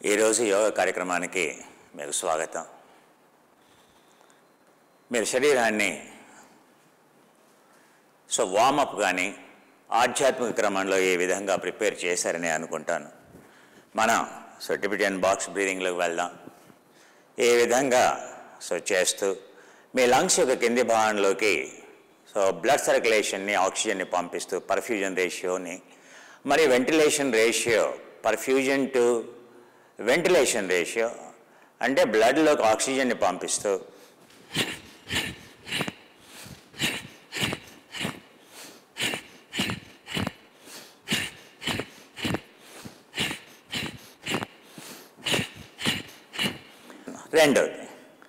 ఈరోజు యోగా కార్యక్రమానికి మీకు స్వాగతం మీరు శరీరాన్ని సో వామప్ కానీ ఆధ్యాత్మిక క్రమంలో ఏ విధంగా ప్రిపేర్ చేశారని అనుకుంటాను మనం సో టిబిటియన్ బాక్స్ బ్రీదింగ్లోకి వెళ్దాం ఏ విధంగా సో చేస్తూ మీ లంగ్స్ యొక్క కింది భాగంలోకి సో బ్లడ్ సర్క్యులేషన్ని ఆక్సిజన్ని పంపిస్తూ పర్ఫ్యూజన్ రేషియోని మరి ventilation ratio perfusion to ventilation ratio అంటే బ్లడ్లోకి ఆక్సిజన్ని పంపిస్తూ రెండోది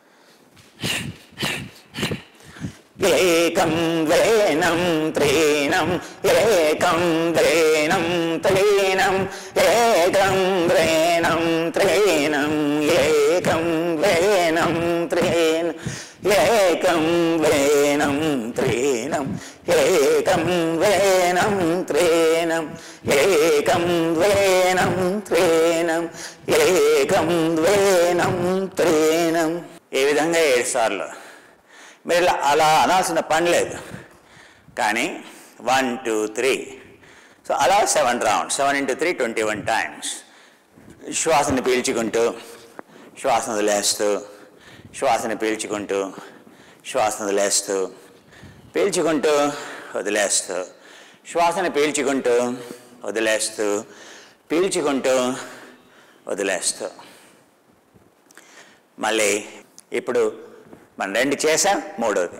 ఏకం ద్వేనం త్రీణం ఏకం ద్వేనం త్రీణం ఏకం ద్వేనం త్రీణం ఏకం ద్వేనం త్రీణం ఏకం ద్వేనం త్రీణం ఏకం ద్వేనం త్రీణం ఏకం ద్వేనం త్రీణం ఏకం ద్వేనం త్రీణం ఈ విధంగా ఏడు సార్లు మీరు ఇలా అలా అనాల్సిన పని లేదు కానీ వన్ టూ త్రీ సో అలా seven round seven into three twenty one times శ్వాసని పీల్చుకుంటూ శ్వాసను వదిలేస్తూ శ్వాసని పీల్చుకుంటూ శ్వాసను వదిలేస్తూ పీల్చుకుంటూ వదిలేస్తూ శ్వాసని పీల్చుకుంటూ వదిలేస్తూ పీల్చుకుంటూ వదిలేస్తూ మళ్ళీ ఇప్పుడు మనం రెండు చేసాం మూడోది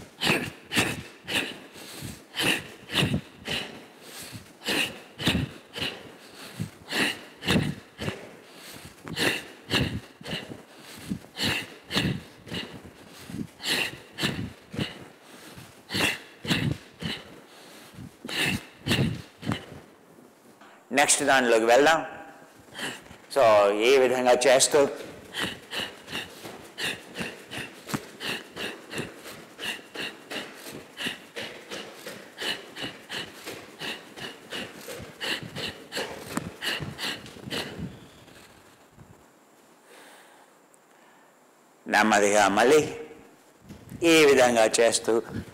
నెక్స్ట్ దానిలోకి వెళ్దాం సో ఏ విధంగా చేస్తూ నెమ్మదిగా మళ్ళీ ఈ విధంగా చేస్తూ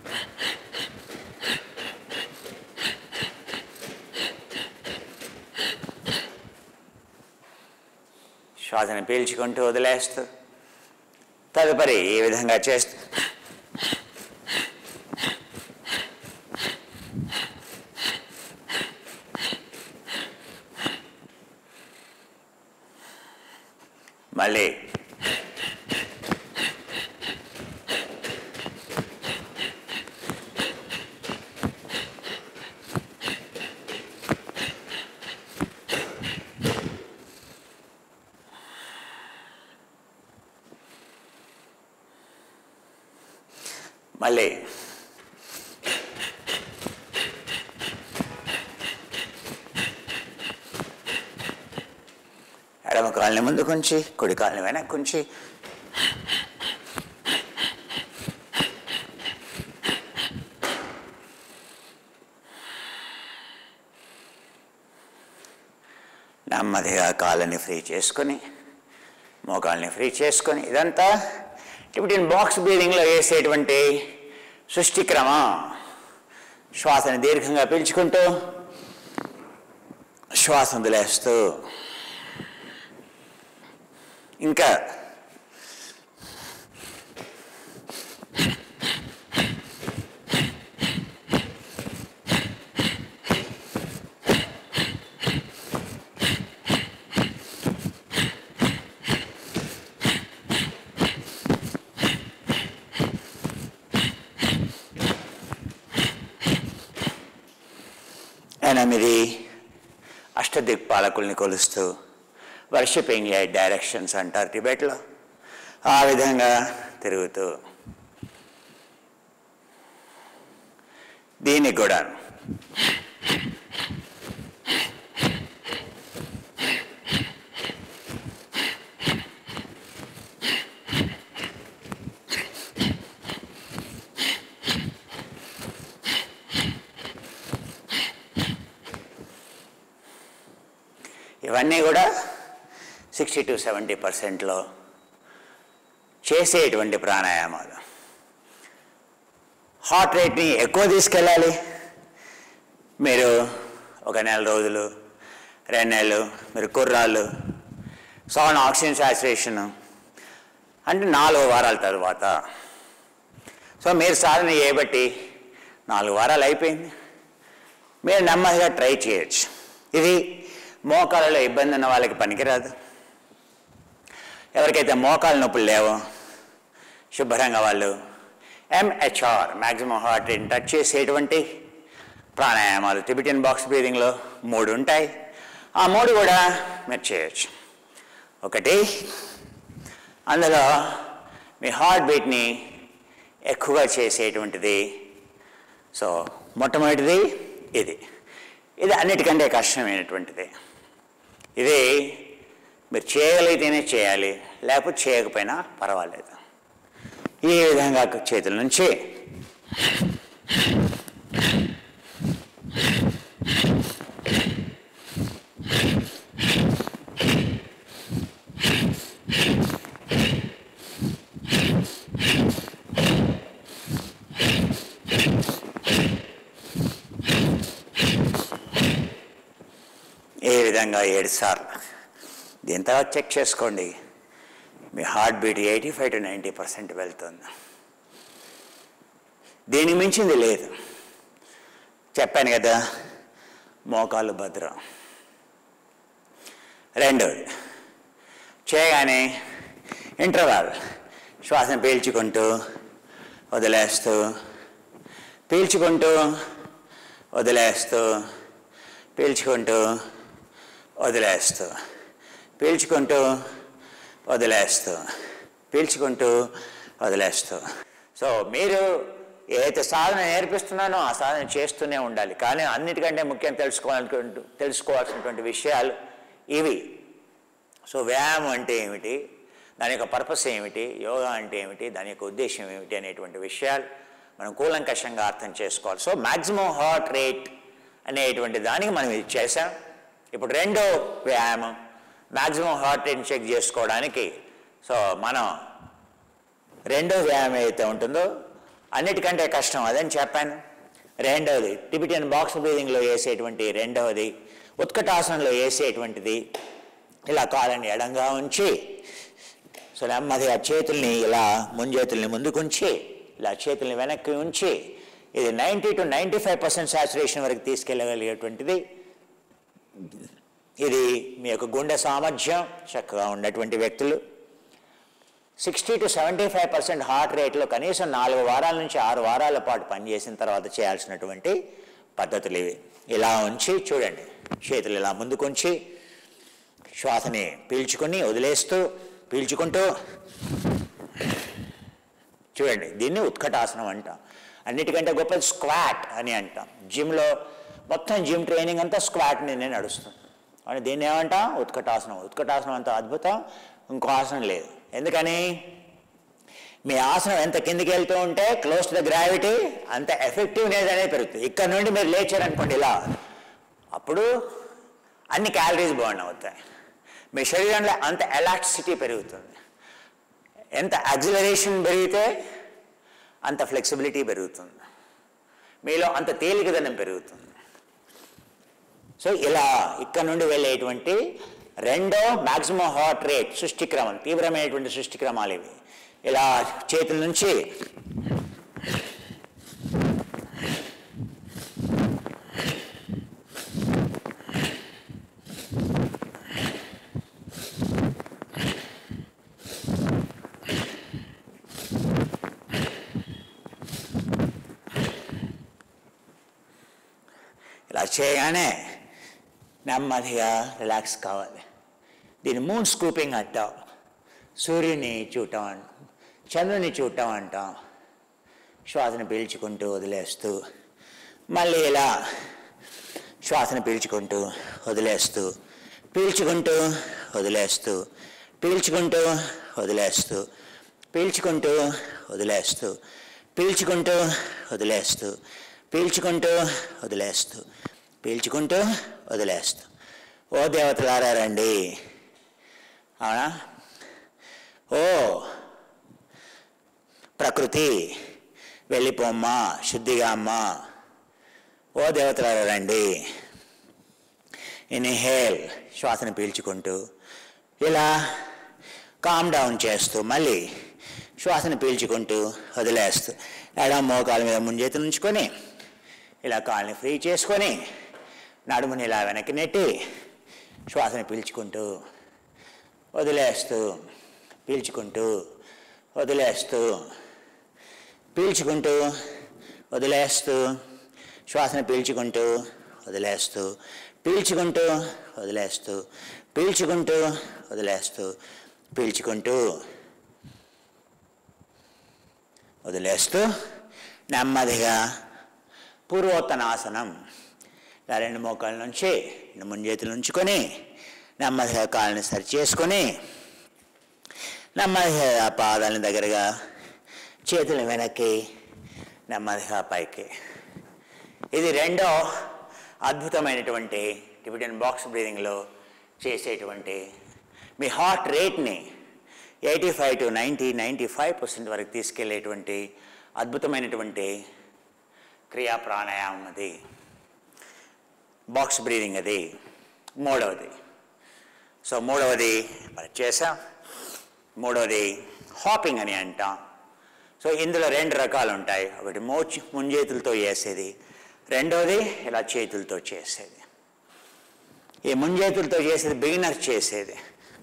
శ్వాసని పీల్చుకుంటూ వదిలేస్తూ తదుపరి ఈ విధంగా చేస్తూ మళ్ళీ మళ్ళీ ఎడమ కాళ్ళని ముందు కొంచి కుడి కాళ్ళని వెనక్కి కొంచి నెమ్మదిగా కాళ్ళని ఫ్రీ చేసుకొని మోకాళ్ళని ఫ్రీ చేసుకొని ఇదంతా టిబిటిన్ బాక్స్ బ్రీదింగ్లో వేసేటువంటి సృష్టి క్రమం శ్వాసని దీర్ఘంగా పీల్చుకుంటూ శ్వాస వదిలేస్తూ ఇంకా ఎనిమిది అష్టదిక్పాలకుల్ని కొలుస్తూ వర్షిపింగ్ ఎయిట్ డైరెక్షన్స్ అంటారు టిబెట్లో ఆ విధంగా తిరుగుతూ దీనికి కూడా ఇవన్నీ కూడా సిక్స్టీ టు సెవెంటీ పర్సెంట్లో చేసేటువంటి ప్రాణాయామాలు హార్ట్ రేట్ని ఎక్కువ తీసుకెళ్ళాలి మీరు ఒక నెల రోజులు రెండు నెలలు మీరు కుర్రాళ్ళు సౌండ్ ఆక్సిజన్ సాచురేషన్ అంటే నాలుగు వారాల తర్వాత సో మీరు సాధన చేయబట్టి నాలుగు వారాలు అయిపోయింది మీరు నెమ్మదిగా ట్రై చేయొచ్చు ఇది మోకాళ్ళలో ఇబ్బంది ఉన్న వాళ్ళకి పనికిరాదు ఎవరికైతే మోకాళ్ళ నొప్పులు లేవో శుభ్రంగా వాళ్ళు MHR maximum heart rate touch చేసేటువంటి ప్రాణాయామాలు టిబిటియన్ బాక్స్ బ్రీదింగ్లో మూడు ఉంటాయి ఆ మూడు కూడా మీరు చేయొచ్చు ఒకటి అందులో మీ హార్ట్ బీట్ని ఎక్కువగా చేసేటువంటిది సో మొట్టమొదటిది ఇది ఇది అన్నిటికంటే కష్టమైనటువంటిది ఇది మీరు చేయగలిగితేనే చేయాలి లేకపోతే చేయకపోయినా పర్వాలేదు ఈ విధంగా చేతుల నుంచి ఈ విధంగా ఏడు సార్లు దీని తర్వాత చెక్ చేసుకోండి మీ heart beat eighty five to ninety percent వెళ్తుంది దీనికి మించింది లేదు చెప్పాను కదా మోకాలు భద్రం రెండవది చేయగానే ఇంటర్వాల్ శ్వాసను పీల్చుకుంటూ వదిలేస్తూ పీల్చుకుంటూ వదిలేస్తూ పీల్చుకుంటూ వదిలేస్తూ పీల్చుకుంటూ వదిలేస్తూ పీల్చుకుంటూ వదిలేస్తూ సో మీరు ఏదైతే సాధన నేర్పిస్తున్నానో ఆ సాధన చేస్తూనే ఉండాలి కానీ అన్నిటికంటే ముఖ్యం తెలుసుకోవాలనుకుంటూ తెలుసుకోవాల్సినటువంటి విషయాలు ఇవి సో వ్యాయామం అంటే ఏమిటి దాని యొక్క పర్పస్ ఏమిటి యోగా అంటే ఏమిటి దాని యొక్క ఉద్దేశం ఏమిటి అనేటువంటి విషయాలు మనం కూలంకషంగా అర్థం చేసుకోవాలి సో మ్యాక్సిమం హార్ట్ రేట్ అనేటువంటి దానికి మనం ఇది చేసాం ఇప్పుడు రెండో వ్యాయామం మ్యాక్సిమం హార్ట్ రేట్ని చెక్ చేసుకోవడానికి సో మనం రెండో వ్యాయామం ఏదైతే ఉంటుందో అన్నిటికంటే కష్టం అదని చెప్పాను రెండవది టిబిటియన్ బాక్స్ బ్రీదింగ్లో వేసేటువంటి రెండవది ఉత్కటాసనంలో వేసేటువంటిది ఇలా కాలని ఎడంగా ఉంచి సో నెమ్మదిగా చేతుల్ని ఇలా ముంజేతుల్ని ముందుకుంచి ఇలా చేతుల్ని వెనక్కి ఉంచి ఇది ninety to ninety five percent saturation వరకు తీసుకెళ్ళగలిగేటువంటిది ఇది మీ యొక్క గుండె సామర్థ్యం చక్కగా ఉన్నటువంటి వ్యక్తులు sixty to seventy five percent heart రేట్లో కనీసం నాలుగు వారాల నుంచి ఆరు వారాల పాటు పనిచేసిన తర్వాత చేయాల్సినటువంటి పద్ధతులు ఇవి ఇలా ఉంచి చూడండి చేతులు ఇలా ముందుకుంచి శ్వాసని పీల్చుకొని వదిలేస్తూ పీల్చుకుంటూ చూడండి దీన్ని ఉత్కటాసనం అంటాం అన్నిటికంటే గొప్ప స్క్వాట్ అని అంటాం జిమ్లో మొత్తం జిమ్ ట్రైనింగ్ అంతా స్క్వాట్ మీదనే నడుస్తుంది అని దీన్ని ఏమంటాం ఉత్కటాసనం ఉత్కటాసనం అంత అద్భుతం ఇంకో ఆసనం లేదు ఎందుకని మీ ఆసనం ఎంత కిందికి వెళ్తూ ఉంటే క్లోజ్ టు ద గ్రావిటీ అంత ఎఫెక్టివ్నెస్ అనేది పెరుగుతుంది ఇక్కడ నుండి మీరు లేచారనుకోండి ఇలా అప్పుడు అన్ని క్యాలరీస్ బర్న్ అవుతాయి మీ శరీరంలో అంత ఎలాస్టిసిటీ పెరుగుతుంది ఎంత యాక్సిలరేషన్ పెరిగితే అంత ఫ్లెక్సిబిలిటీ పెరుగుతుంది మీలో అంత తేలికదనం పెరుగుతుంది సో ఇలా ఇక్కడ నుండి వెళ్ళేటువంటి రెండో మ్యాక్సిమం హార్ట్ రేట్ సృష్టిక్రమం తీవ్రమైనటువంటి సృష్టిక్రమాలు ఇవి ఇలా చేతుల నుంచి ఇలా చేయగానే నెమ్మదిగా రిలాక్స్ కావాలి దీన్ని మూన్ స్కూపింగ్ అంటాం సూర్యుని చూడటం అంటాం చంద్రుని చూడటం అంటాం శ్వాసను పీల్చుకుంటూ వదిలేస్తూ మళ్ళీ ఇలా శ్వాసను పీల్చుకుంటూ వదిలేస్తూ పీల్చుకుంటూ వదిలేస్తూ పీల్చుకుంటూ వదిలేస్తూ పీల్చుకుంటూ వదిలేస్తూ పీల్చుకుంటూ వదిలేస్తూ పీల్చుకుంటూ వదిలేస్తూ పీల్చుకుంటూ వదిలేస్తూ ఓ దేవతలారా రండి అవునా ఓ ప్రకృతి వెళ్ళిపోమ్మా శుద్ధిగా అమ్మా ఓ దేవతలారా రండి ఇన్హేల్ శ్వాసను పీల్చుకుంటూ ఇలా కామ్ డౌన్ చేస్తూ మళ్ళీ శ్వాసను పీల్చుకుంటూ వదిలేస్తూ ఎడం మోకాల మీద ముంజేతులు ఉంచుకొని ఇలా కాళ్ళని ఫ్రీ చేసుకొని నడుముని ఇలా వెనక్కి నెట్టి శ్వాసను పీల్చుకుంటూ వదిలేస్తూ పీల్చుకుంటూ వదిలేస్తూ పీల్చుకుంటూ వదిలేస్తూ శ్వాసను పీల్చుకుంటూ వదిలేస్తూ పీల్చుకుంటూ వదిలేస్తూ పీల్చుకుంటూ వదిలేస్తూ పీల్చుకుంటూ వదిలేస్తూ నెమ్మదిగా పూర్వోత్తనాసనం ఇలా రెండు మోకాళ్ళ నుంచి రెండు ముంజేతులు ఉంచుకొని నెమ్మదిగా కాళ్ళని సరి చేసుకొని నెమ్మదిగా పాదాలని దగ్గరగా చేతులు వెనక్కి నెమ్మదిగా పైకి ఇది రెండో అద్భుతమైనటువంటి టిబిటన్ బాక్స్ బ్రీదింగ్లో చేసేటువంటి మీ హార్ట్ రేట్ని eighty five to ninety ninety five percent వరకు తీసుకెళ్లేటువంటి అద్భుతమైనటువంటి క్రియా ప్రాణాయామం అది బాక్స్ బ్రీదింగ్ అది మూడవది సో మూడవది మరి చేసాం మూడవది హాపింగ్ అని అంటాం సో ఇందులో రెండు రకాలు ఉంటాయి ఒకటి మోచి ముంజేతులతో చేసేది రెండవది ఇలా చేతులతో చేసేది ఈ ముంజేతులతో చేసేది బిగినర్ చేసేది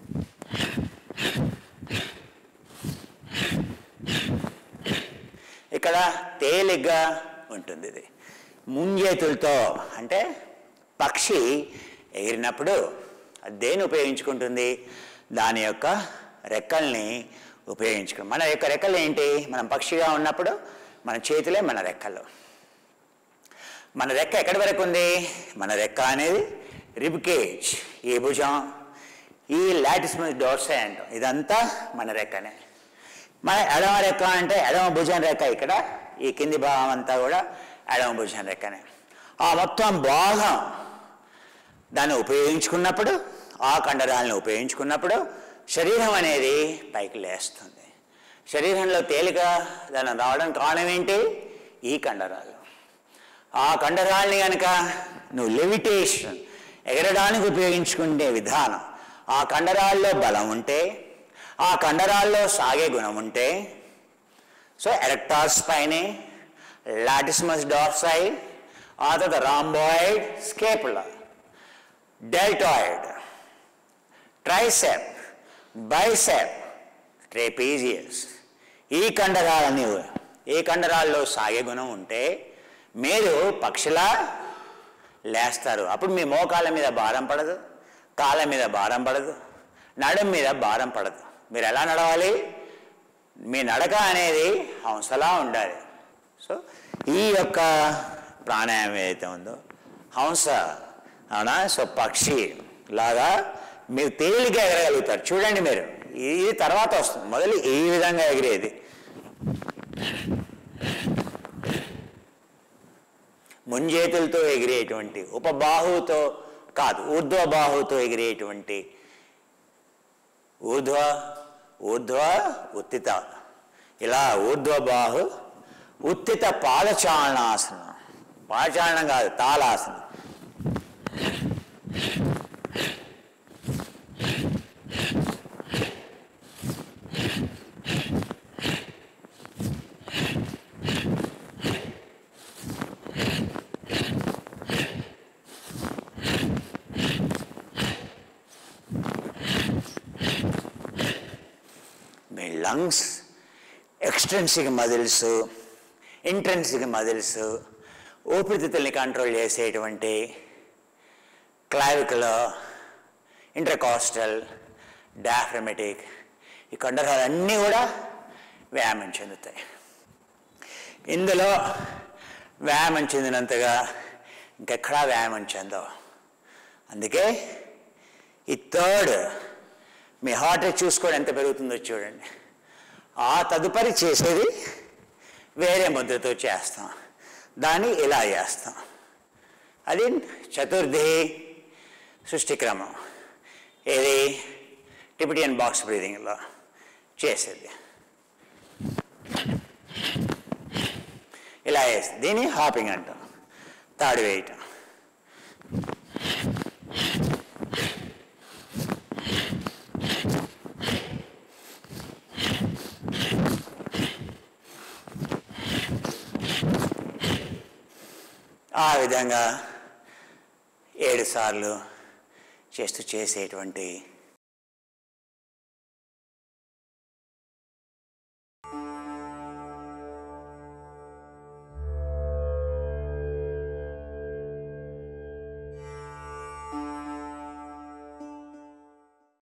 ఇక్కడ తేలిగ్గా ఉంటుంది ఇది ముంజేతులతో అంటే పక్షి ఎగిరినప్పుడు అది దేన్ని ఉపయోగించుకుంటుంది దాని యొక్క రెక్కల్ని ఉపయోగించుకుంటాం మన యొక్క రెక్కలు ఏంటి మనం పక్షిగా ఉన్నప్పుడు మన చేతులే మన రెక్కలు మన రెక్క ఎక్కడి వరకు ఉంది మన రెక్క అనేది రిబ్ కేజ్ ఈ భుజం ఈ లాటిస్మస్ డోర్సే అంటాం ఇదంతా మన రెక్కనే మన ఎడమ రెక్క అంటే ఎడమ భుజం రెక్క ఇక్కడ ఈ కింది భాగం అంతా కూడా ఎడమ భుజం రెక్కనే ఆ మొత్తం భాగం దాన్ని ఉపయోగించుకున్నప్పుడు ఆ కండరాలను ఉపయోగించుకున్నప్పుడు శరీరం అనేది పైకి లేస్తుంది శరీరంలో తేలిక దాన్ని రావడం కారణం ఏంటి ఈ కండరాలు ఆ కండరాల్ని కనుక నువ్వు లెవిటేషన్ ఎగరడానికి ఉపయోగించుకునే విధానం ఆ కండరాల్లో బలం ఉంటే ఆ కండరాల్లో సాగే గుణం ఉంటే సో ఎరెక్టాస్ పైనే లాటిస్మస్ డార్సైడ్ ఆ తర్వాత rhomboid scapular deltoid tricep bicep trapezius ఈ కండరాలని ఈ కండరాల్లో సాగే గుణం ఉంటే మీరు పక్షిలా లేస్తారు అప్పుడు మీ మోకాళ్ళ మీద భారం పడదు కాళ్ళ మీద భారం పడదు నడుం మీద భారం పడదు మీరు ఎలా నడవాలి మీ నడక అనేది హంసలా ఉండాలి సో ఈ యొక్క ప్రాణాయామం ఏదైతే ఉందో హంస అవునా సో పక్షి లాగా మీరు తేలిక ఎగరగలుగుతారు చూడండి మీరు ఇది తర్వాత వస్తుంది మొదలు ఈ విధంగా ఎగిరేది ముంజేతులతో ఎగిరేటువంటి ఉపబాహువుతో కాదు ఊర్ధ్వ బాహువుతో ఎగిరేటువంటి ఊర్ధ్వ ఊర్ధ్వ ఉత్తిత ఇలా ఊర్ధ్వ బాహు ఉత్తిత పాదచాలనాసనం పాదచాలనం కాదు తాళాసనం మీ lungs extrinsic muscles intrinsic muscles ఊపిరితిత్తుల్ని కంట్రోల్ చేసేటువంటి క్లావికల్ ఇంటర్కాస్టల్ డాఫ్రమెటిక్ ఈ కండరాలన్నీ కూడా వ్యాయామం చెందుతాయి ఇందులో వ్యాయామం చెందినంతగా ఇంకెక్కడా వ్యాయామం చెందవు అందుకే ఈ థర్డ్ మీ హార్ట్ రేట్ చూసుకోవడం ఎంత పెరుగుతుందో చూడండి ఆ తదుపరి చేసేది వేరే ముద్రతో చేస్తాం దాన్ని ఇలా చేస్తాం అది చతుర్థి సృష్టిక్రమం ఇది టిబిటియన్ బాక్స్ బ్రీదింగ్లో చేసేది ఇలా వేసి దీన్ని హాపింగ్ అంటాం తాడు వేయటం ఆ విధంగా ఏడు సార్లు చేస్తూ చేసేటువంటి